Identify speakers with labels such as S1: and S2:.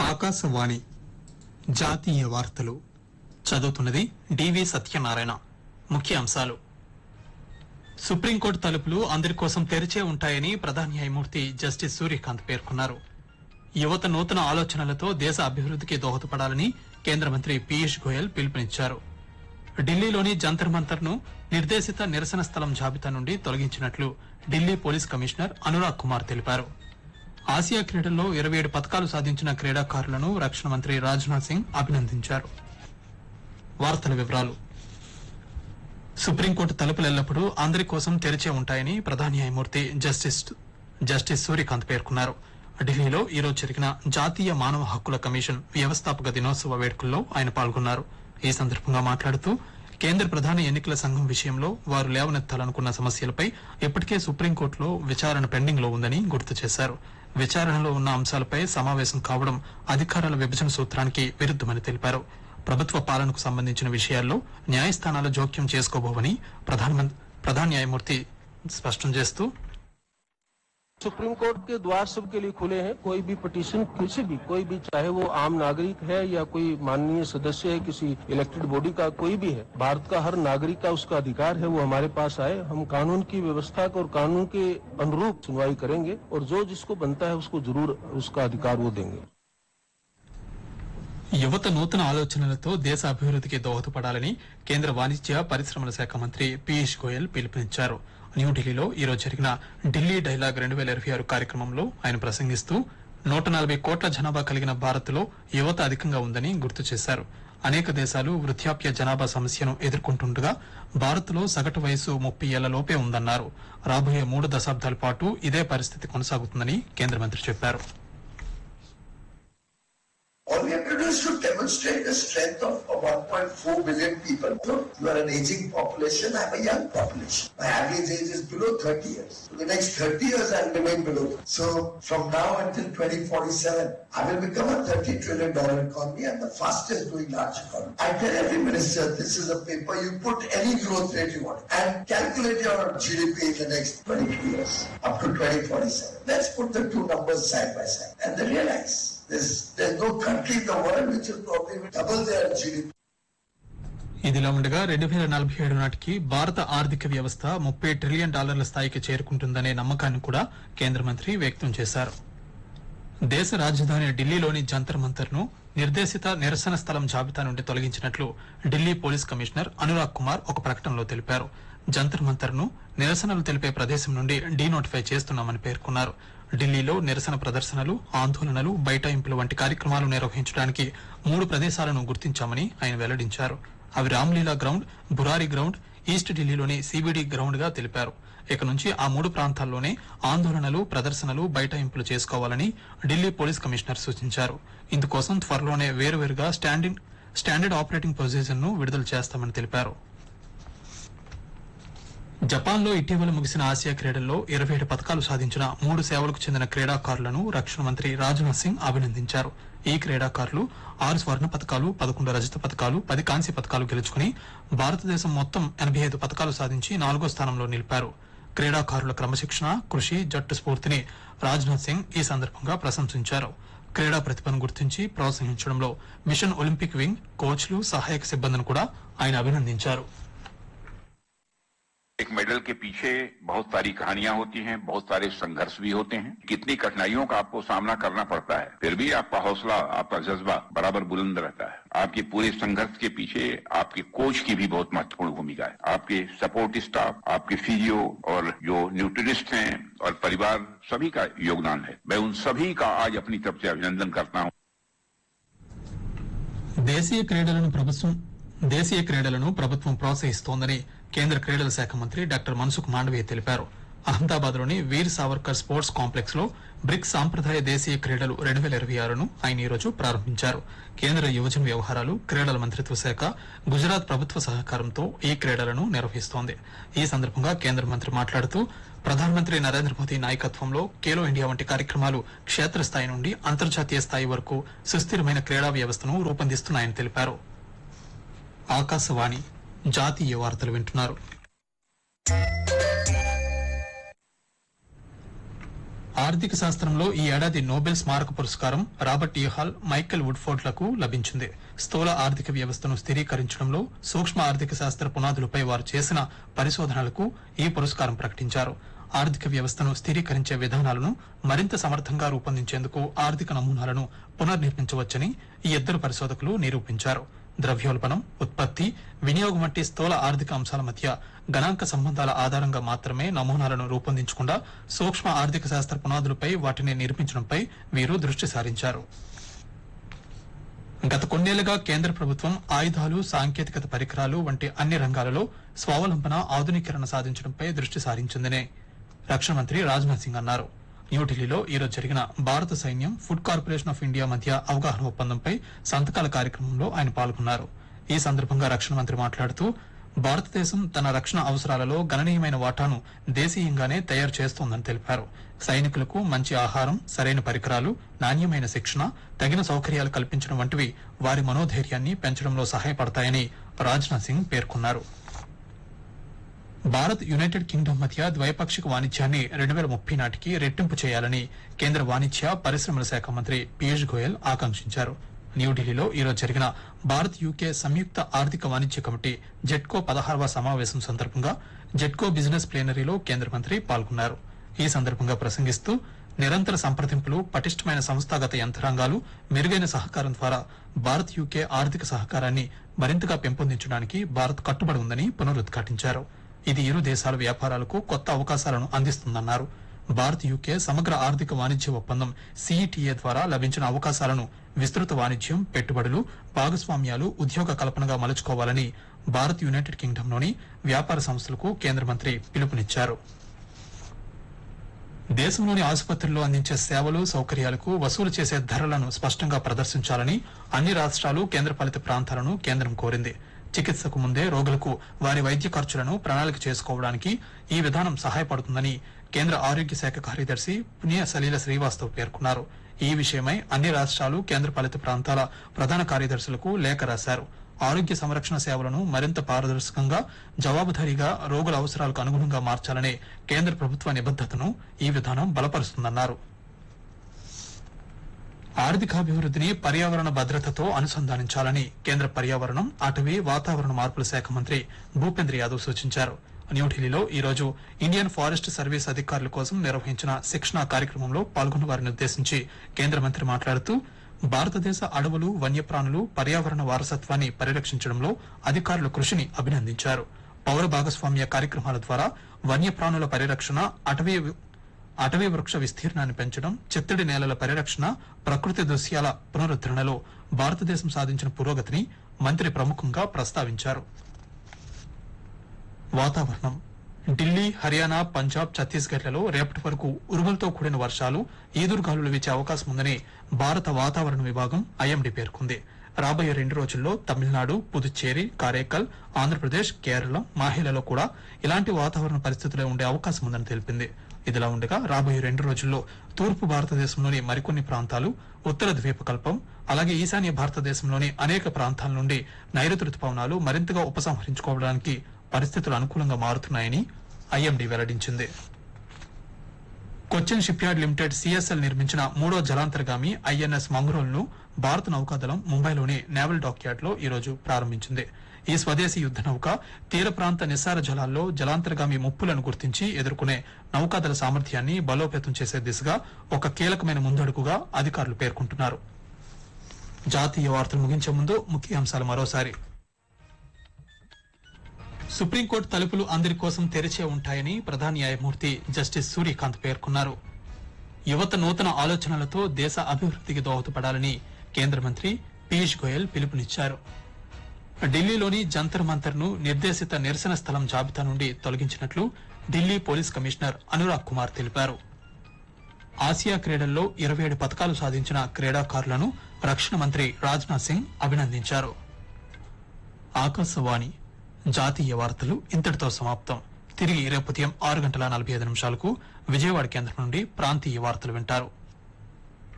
S1: ఆకాశవాణి జాతీయ వార్తలు చదువుతున్నది డివి సత్యనారాయణ ముఖ్య అంశాలు సుప్రీంకోర్టు తలుపులు అందరి కోసం తెరిచే ఉంటాయని ప్రధాన న్యాయమూర్తి జస్టిస్ సూర్యకాంత్ పేర్కొన్నారు యువత నూతన ఆలోచనలతో దేశ అభివృద్ధికి దోహదపడాలని కేంద్ర మంత్రి పీయూష్ గోయల్ పిలుపునిచ్చారు ఢిల్లీలోని జంతర్ మంతర్ ను నిర్దేశిత నిరసన స్థలం జాబితా నుండి తొలగించినట్లు ఢిల్లీ పోలీస్ కమిషనర్ అనురాగ్ కుమార్ తెలిపారు ఆసియా క్రీడల్లో ఇరవై ఏడు పథకాలు సాధించిన క్రీడాకారులను రక్షణ మంత్రి రాజ్నాథ్ సింగ్ అభినందించారు వార్తల వివరాలు సుప్రీంకోర్టు తలుపులు ఎల్లప్పుడూ అందరి కోసం తెరిచే ఉంటాయని ప్రధాన న్యాయమూర్తి జస్టిస్ జస్టిస్ సూర్యకాంత్ పేర్కొన్నారు ఢిల్లీలో ఈరోజు జరిగిన జాతీయ మానవ హక్కుల కమిషన్ వ్యవస్థాపక దినోత్సవ వేడుకల్లో ఆయన పాల్గొన్నారు ఈ సందర్భంగా మాట్లాడుతూ కేంద్ర ప్రధాన ఎన్నికల సంఘం విషయంలో వారు లేవనెత్తాలనుకున్న సమస్యలపై ఇప్పటికే సుప్రీంకోర్టులో విచారణ పెండింగ్ లో ఉందని గుర్తు చేశారు విచారణలో ఉన్న అంశాలపై సమావేశం కావడం అధికారాల విభజన సూత్రానికి విరుద్దమని తెలిపారు ప్రభుత్వ పాలనకు సంబంధించిన విషయాల్లో న్యాయస్థానాల జోక్యం చేసుకోబోవని ప్రధానమంత్రి ప్రధాన న్యాయమూర్తి స్పష్టం చేస్తూ
S2: सुप्रीम कोर्ट के द्वार सबके लिए खुले हैं कोई भी पिटीशन किसी भी कोई भी चाहे वो आम नागरिक है या कोई माननीय सदस्य है किसी इलेक्टेड बॉडी का कोई भी है भारत का हर नागरिक का उसका अधिकार है वो हमारे पास आए हम कानून की व्यवस्था को और कानून के अनुरूप सुनवाई करेंगे और जो जिसको बनता है उसको जरूर उसका अधिकार वो देंगे
S1: యువత నూతన ఆలోచనలతో దేశ అభివృద్ధికి దోహదపడాలని కేంద్ర వాణిజ్య పరిశ్రమల శాఖ మంత్రి పీయూష్ గోయల్ పిలుపునిచ్చారు న్యూఢిల్లీలో ఈరోజు జరిగిన ఢిల్లీ డైలాగ్ రెండు వేల ఇరవై ఆరు కార్యక్రమంలో ఆయన ప్రసంగిస్తూ నూట నలభై కోట్ల జనాభా కలిగిన భారత్లో యువత అధికంగా ఉందని గుర్తు చేశారు అనేక దేశాలు వృద్ధాప్య జనాభా సమస్యను ఎదుర్కొంటుండగా భారత్లో సగటు వయసు ముప్పై ఏళ్ల లోపే ఉందన్నారు రాబోయే మూడు దశాబ్దాల పాటు ఇదే పరిస్థితి కొనసాగుతుందని కేంద్ర మంత్రి చెప్పారు
S3: All we have to do is to demonstrate the strength of, of 1.4 billion people. Look, you are an aging population, I'm a young population. My average age is below 30 years. For the next 30 years, I'll remain below. So from now until 2047, I will become a 30 trillion dollar economy and the fastest growing large economy. I tell every minister, this is a paper, you put any growth rate you want and calculate your GDP in the next 22 years, up to 2047. Let's put the two numbers side by side and then realize there's, there's no country in the world which will probably double their GDP.
S1: ఇదిలా ఉండగా రెండు వేల నలభై ఏడు నాటికి భారత ఆర్థిక వ్యవస్థ ముప్పై ట్రిలియన్ డాలర్ల స్థాయికి చేరుకుంటుందనే నమ్మకాన్ని కూడా కేంద్ర మంత్రి వ్యక్తం చేశారు దేశ రాజధాని ఢిల్లీలోని జంతర్ మంతర్ ను నిర్దేశిత నిరసన స్థలం జాబితా నుండి తొలగించినట్లు ఢిల్లీ పోలీస్ కమిషనర్ అనురాగ్ కుమార్ ఒక ప్రకటనలో తెలిపారు జంతర్ మంతర్ ను నిరసనలు తెలిపే ప్రదేశం నుండి డీనోటిఫై చేస్తున్నామని పేర్కొన్నారు ఢిల్లీలో నిరసన ప్రదర్శనలు ఆందోళనలు బైఠాయింపులు వంటి కార్యక్రమాలు నిర్వహించడానికి మూడు ప్రదేశాలను గుర్తించామని ఆయన వెల్లడించారు అవి Ramlila ground Burari ground east ఢిల్లీలోని సిబిడి గ్రౌండ్ గా తెలిపారు ఇక నుంచి ఆ మూడు ప్రాంతాల్లోనే ఆందోళనలు ప్రదర్శనలు బైఠాయింపులు చేసుకోవాలని ఢిల్లీ పోలీస్ కమిషనర్ సూచించారు ఇందుకోసం త్వరలోనే వేరువేరుగా స్టాండింగ్ స్టాండర్డ్ ఆపరేటింగ్ ప్రొసీజర్ ను విడుదల చేస్తామని తెలిపారు జపాన్ లో ఇటీవల ముగిసిన ఆసియా క్రీడల్లో ఇరవై ఏడు పథకాలు సాధించిన మూడు సేవలకు చెందిన క్రీడాకారులను రక్షణ మంత్రి రాజ్నాథ్ సింగ్ అభినందించారు ఈ క్రీడాకారులు ఆరు స్వర్ణ పథకాలు పదకొండు రజత పథకాలు పది కాంస్య పథకాలు గెలుచుకుని భారతదేశం మొత్తం ఎనభై ఐదు పథకాలు సాధించి నాలుగో స్థానంలో నిలిపారు క్రీడాకారుల క్రమశిక్షణ కృషి జట్టు స్ఫూర్తిని రాజ్నాథ్ సింగ్ ఈ సందర్భంగా ప్రశంసించారు క్రీడా ప్రతిభను గుర్తించి ప్రోత్సహించడంలో మిషన్ ఒలింపిక్ వింగ్ కోచ్లు సహాయక సిబ్బందిని కూడా ఆయన అభినందించారు
S4: एक मेडल के पीछे बहुत सारी कहानियां होती हैं बहुत सारे संघर्ष भी होते हैं कितनी कठिनाइयों का आपको सामना करना पड़ता है फिर भी आपका हौसला आपका जज्बा बराबर बुलंद रहता है आपके पूरे संघर्ष के पीछे आपके कोच की भी बहुत महत्वपूर्ण भूमिका है आपके सपोर्ट स्टाफ आपके फिजियो और जो न्यूट्रिनिस्ट हैं और परिवार सभी का योगदान है मैं उन सभी का आज अपनी तरफ से अभिनंदन करता हूं
S1: దేశీయ క్రీడలను ప్రభుత్వం దేశీయ క్రీడలను ప్రభుత్వం ప్రోత్సహిస్తోందని కేంద్ర క్రీడల శాఖ మంత్రి డాక్టర్ మన్సుఖ్ మాండవీయ తెలిపారు అహ్మదాబాద్ లోని వీర్ సావర్కర్ స్పోర్ట్స్ కాంప్లెక్స్ లో బ్రిక్స్ సాంప్రదాయ దేశీయ క్రీడలు రెండు వేల ఇరవై ఆరును ఆయన ఈ రోజు ప్రారంభించారు కేంద్ర యువజన వ్యవహారాలు క్రీడల మంత్రిత్వ శాఖ గుజరాత్ ప్రభుత్వ సహకారంతో ఈ క్రీడలను నిర్వహిస్తోంది ఈ సందర్భంగా కేంద్ర మంత్రి మాట్లాడుతూ ప్రధానమంత్రి నరేంద్ర మోదీ నాయకత్వంలో ఖేలో ఇండియా వంటి కార్యక్రమాలు క్షేత్రస్థాయి నుండి అంతర్జాతీయ స్థాయి వరకు సుస్థిరమైన క్రీడా వ్యవస్థను రూపొందిస్తున్నాయని తెలిపారు ఆకాశవాణి జాతీయ వార్తలు వింటున్నారు ఆర్థిక శాస్త్రంలో ఈ ఏడాది నోబెల్ స్మారక పురస్కారం రాబర్ట్ ఈహాల్ మైకెల్ వుడ్ఫోర్డ్లకు లభించింది స్థూల ఆర్థిక వ్యవస్థను స్థిరీకరించడంలో సూక్ష్మ ఆర్థిక శాస్త్ర పునాదులపై వారు చేసిన పరిశోధనలకు ఈ పురస్కారం ప్రకటించారు ఆర్థిక వ్యవస్థను స్థిరీకరించే విధానాలను మరింత సమర్థంగా రూపొందించేందుకు ఆర్థిక నమూనాలను పునర్నిర్మించవచ్చని ఈ ఇద్దరు పరిశోధకులు నిరూపించారు ద్రవ్యోల్బణం ఉత్పత్తి వినియోగం వంటి స్థూల ఆర్థిక అంశాల మధ్య గణాంక సంబంధాల ఆధారంగా మాత్రమే నమూనాలను రూపొందించకుండా సూక్ష్మ ఆర్థిక శాస్త్ర పునాదులపై వాటిని నిర్మించడంపై వీరు దృష్టి సారించారు గత కొన్నేళ్లుగా కేంద్ర ప్రభుత్వం ఆయుధాలు సాంకేతికత పరికరాలు వంటి అన్ని రంగాలలో స్వావలంబన ఆధునీకరణ సాధించడంపై దృష్టి సారించిందని రక్షణ మంత్రి రాజ్నాథ్ సింగ్ అన్నారు న్యూఢిల్లీలో ఈరోజు జరిగిన భారత సైన్యం ఫుడ్ కార్పొరేషన్ ఆఫ్ ఇండియా మధ్య అవగాహన ఒప్పందంపై సంతకాల కార్యక్రమంలో ఆయన పాల్గొన్నారు ఈ సందర్భంగా రక్షణ మంత్రి మాట్లాడుతూ భారతదేశం తన రక్షణ అవసరాలలో గణనీయమైన వాటాను దేశీయంగానే తయారు చేస్తోందని తెలిపారు సైనికులకు మంచి ఆహారం సరైన పరికరాలు నాణ్యమైన శిక్షణ తగిన సౌకర్యాలు కల్పించడం వంటివి వారి మనోధైర్యాన్ని పెంచడంలో సహాయపడతాయని రాజ్నాథ్ సింగ్ పేర్కొన్నారు భారత్ యునైటెడ్ కింగ్డమ్ మధ్య ద్వైపాక్షిక వాణిజ్యాన్ని రెండు వేల ముప్పై నాటికి రెట్టింపు చేయాలని కేంద్ర వాణిజ్య పరిశ్రమల శాఖ మంత్రి పీయూష్ గోయల్ ఆకాంక్షించారు న్యూఢిల్లీలో ఈరోజు జరిగిన భారత్ యూకే సంయుక్త ఆర్థిక వాణిజ్య కమిటీ జెట్కో పదహారవ సమావేశం సందర్భంగా జెట్కో బిజినెస్ ప్లేనరీలో కేంద్ర మంత్రి పాల్గొన్నారు ఈ సందర్భంగా ప్రసంగిస్తూ నిరంతర సంప్రదింపులు పటిష్టమైన సంస్థాగత యంత్రాంగాలు మెరుగైన సహకారం ద్వారా భారత్ యూకే ఆర్థిక సహకారాన్ని మరింతగా పెంపొందించడానికి భారత్ కట్టుబడి ఉందని పునరుద్ఘాటించారు ఇది ఇరు దేశాల వ్యాపారాలకు కొత్త అవకాశాలను అందిస్తుందన్నారు భారత్ యూకే సమగ్ర ఆర్థిక వాణిజ్య ఒప్పందం సిఇటిఏ ద్వారా లభించిన అవకాశాలను విస్తృత వాణిజ్యం పెట్టుబడులు భాగస్వామ్యాలు ఉద్యోగ కల్పనగా మలుచుకోవాలని భారత్ యునైటెడ్ కింగ్డమ్లోని వ్యాపార సంస్థలకు కేంద్ర మంత్రి పిలుపునిచ్చారు దేశంలోని ఆసుపత్రుల్లో అందించే సేవలు సౌకర్యాలకు వసూలు చేసే ధరలను స్పష్టంగా ప్రదర్శించాలని అన్ని రాష్ట్రాలు కేంద్రపాలిత ప్రాంతాలను కేంద్రం కోరింది చికిత్సకు ముందే రోగులకు వారి వైద్య ఖర్చులను ప్రణాళిక చేసుకోవడానికి ఈ విధానం సహాయపడుతుందని కేంద్ర ఆరోగ్య శాఖ కార్యదర్శి పుణ్య సలీల శ్రీవాస్తవ్ పేర్కొన్నారు ఈ విషయమై అన్ని రాష్ట్రాలు కేంద్రపాలిత ప్రాంతాల ప్రధాన కార్యదర్శులకు లేఖ రాశారు ఆరోగ్య సంరక్షణ సేవలను మరింత పారదర్శకంగా జవాబుదారీగా రోగుల అవసరాలకు అనుగుణంగా మార్చాలనే కేంద్ర ప్రభుత్వ నిబద్దతను ఈ విధానం బలపరుస్తుందన్నారు ఆర్థికాభివృద్ధిని పర్యావరణ భద్రతతో అనుసంధానించాలని కేంద్ర పర్యావరణం అటవీ వాతావరణ మార్పుల శాఖ మంత్రి భూపేంద్ర యాదవ్ సూచించారు న్యూఢిల్లీలో ఈ రోజు ఇండియన్ ఫారెస్ట్ సర్వీస్ అధికారుల కోసం నిర్వహించిన శిక్షణా కార్యక్రమంలో పాల్గొన్న వారిని ఉద్దేశించి కేంద్ర మంత్రి మాట్లాడుతూ భారతదేశ అడవులు వన్యప్రాణులు పర్యావరణ వారసత్వాన్ని పరిరక్షించడంలో అధికారుల కృషిని అభినందించారు పౌర భాగస్వామ్య కార్యక్రమాల ద్వారా వన్యప్రాణుల పరిరక్షణ అటవీ అటవీ వృక్ష విస్తీర్ణాన్ని పెంచడం చిత్తడి నేలల పరిరక్షణ ప్రకృతి దృశ్యాల పునరుద్ధరణలో భారతదేశం సాధించిన పురోగతిని మంత్రి ప్రముఖంగా ప్రస్తావించారు వాతావరణం ఢిల్లీ హర్యానా పంజాబ్ ఛత్తీస్గఢ్లలో రేపటి వరకు ఉరుములతో కూడిన వర్షాలు ఈదురుగాలులు వీచే అవకాశం ఉందని భారత వాతావరణ విభాగం ఐఎండీ పేర్కొంది రాబోయే రెండు రోజుల్లో తమిళనాడు పుదుచ్చేరి కారైకల్ ఆంధ్రప్రదేశ్ కేరళ మాహిలలో కూడా ఇలాంటి వాతావరణ పరిస్థితులే ఉండే అవకాశం ఉందని తెలిపింది ఇదిలా ఉండగా రాబోయే రెండు రోజుల్లో తూర్పు భారతదేశంలోని మరికొన్ని ప్రాంతాలు ఉత్తర ద్వీపకల్పం అలాగే ఈశాన్య భారతదేశంలోని అనేక ప్రాంతాల నుండి నైరుతి రుతుపవనాలు మరింతగా ఉపసంహరించుకోవడానికి పరిస్థితులు అనుకూలంగా మారుతున్నాయని ఐఎండీ వెల్లడించింది Cochin shipyard limited CSL నిర్మించిన మూడో జలాంతర్గామి ఐఎన్ఎస్ మంగ్రోల్ ను భారత నౌకాదళం ముంబైలోని నేవల్ డాక్ యార్డ్ లో ఈ రోజు ప్రారంభించింది ఈ స్వదేశీ యుద్ద నౌక తీర ప్రాంత నిస్సార జలాల్లో జలాంతర్గామి ముప్పులను గుర్తించి ఎదుర్కొనే నౌకాదళ సామర్థ్యాన్ని బలోపేతం చేసే దిశగా ఒక కీలకమైన ముందడుగుగా అధికారులు పేర్కొంటున్నారు జాతీయ వార్తలు ముగించే ముందు ముఖ్య అంశాలు మరోసారి సుప్రీంకోర్టు తలుపులు అందరి కోసం తెరిచే ఉంటాయని ప్రధాన న్యాయమూర్తి జస్టిస్ సూర్యకాంత్ పేర్కొన్నారు యువత నూతన ఆలోచనలతో దేశ అభివృద్ధికి దోహదపడాలని కేంద్ర మంత్రి పీయూష్ గోయల్ పిలుపునిచ్చారు ఢిల్లీలోని జంతర్ మంతర్ ను నిర్దేశిత నిరసన స్థలం జాబితా నుండి తొలగించినట్లు ఢిల్లీ పోలీస్ కమిషనర్ అనురాగ్ కుమార్ తెలిపారు ఆసియా క్రీడల్లో ఇరవై ఏడు పథకాలు సాధించిన క్రీడాకారులను రక్షణ మంత్రి రాజ్నాథ్ సింగ్ అభినందించారు ఆకాశవాణి జాతీయ వార్తలు ఇంతటితో సమాప్తం తిరిగి రేపు ఉదయం ఆరు గంటల నలభై ఐదు నిమిషాలకు విజయవాడ కేంద్రం నుండి ప్రాంతీయ వార్తలు వింటారు